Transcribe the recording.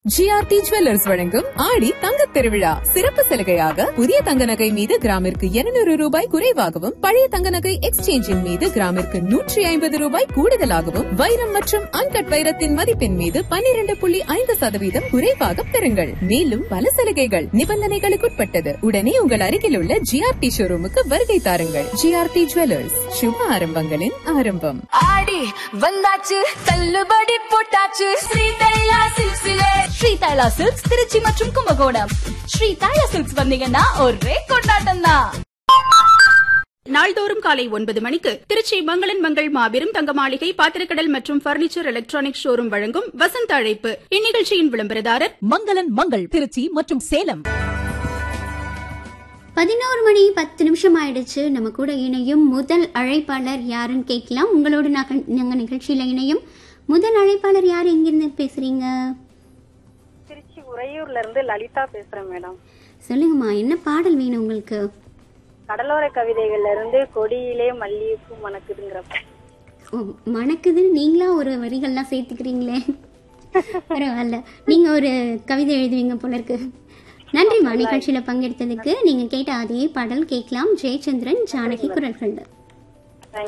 GRT jewellers வழங்கும் ஆடி தங்கத் திருவிழா சிறப்பு சலுகையாக புதிய தங்க நகை மீது கிராமிற்கு 200 ரூபாய் குறைவாகவும் பழைய தங்க நகை எக்ஸ்சேஞ்சின் மீது கிராமிற்கு நூற்றி ஐம்பது ரூபாய் கூடுதலாகவும் வைரம் மற்றும் அன்கட் வைரத்தின் மதிப்பின் மீது 12.5% புள்ளி ஐந்து சதவீதம் குறைவாக பெறுங்கள் மேலும் பல சலுகைகள் நிபந்தனைகளுக்குட்பட்டது உடனே உங்கள் அருகில் உள்ள ஜிஆர்டி ஷோரூமுக்கு வருகை தாருங்கள் ஜிஆர்டி ஜுவல்லர்ஸ் சுப ஆரம்பங்களின் ஆரம்பம் ஆடி வந்தாச்சு தள்ளுபடி போட்டாச்சு ஸ்ரீ தைலா சில்க்ஸ்ல ஸ்ரீ தைலா சில்க்ஸ் திருச்சி மற்றும் கும்பகோணம் ஸ்ரீ தைலா சில்க்ஸ் வந்தீங்கன்னா ஒரே கொண்டாட்டம் தான் நாள்தோறும் காலை ஒன்பது மணிக்கு திருச்சி மங்களன் மங்கள் மாபெரும் தங்க மாளிகை பாத்திரக்கடல் மற்றும் பர்னிச்சர் எலக்ட்ரானிக் ஷோரூம் வழங்கும் வசந்த அழைப்பு இந்நிகழ்ச்சியின் விளம்பரதாரர் மங்களன் மங்கள் திருச்சி மற்றும் சேலம் பதினோரு மணி பத்து நிமிஷம் ஆயிடுச்சு நம்ம கூட இணையும் முதல் அழைப்பாளர் யாருன்னு கேட்கலாம் உங்களோட நாங்க நாங்க நிகழ்ச்சியில இணையும் முதல் அழைப்பாளர் யார் எங்கிருந்து பேசுறீங்க திருச்சி உறையூர்ல இருந்து லலிதா பேசுறேன் மேடம் சொல்லுங்கம்மா என்ன பாடல் வேணும் உங்களுக்கு கடலோர கவிதைகள்ல இருந்து கொடியிலே மல்லிகைப்பூ மணக்குதுங்கிற ஓ, மணக்குதுன்னு நீங்களா ஒரு வரிகள்லாம் சேர்த்துக்கிறீங்களே பரவாயில்ல நீங்க ஒரு கவிதை எழுதுவீங்க போல இருக்கு நன்றிம்மா நிகழ்ச்சியில பங்கெடுத்ததுக்கு நீங்க கேட்ட அதே பாடல் கேட்கலாம் ஜெயச்சந்திரன் ஜானகி குரல்கள்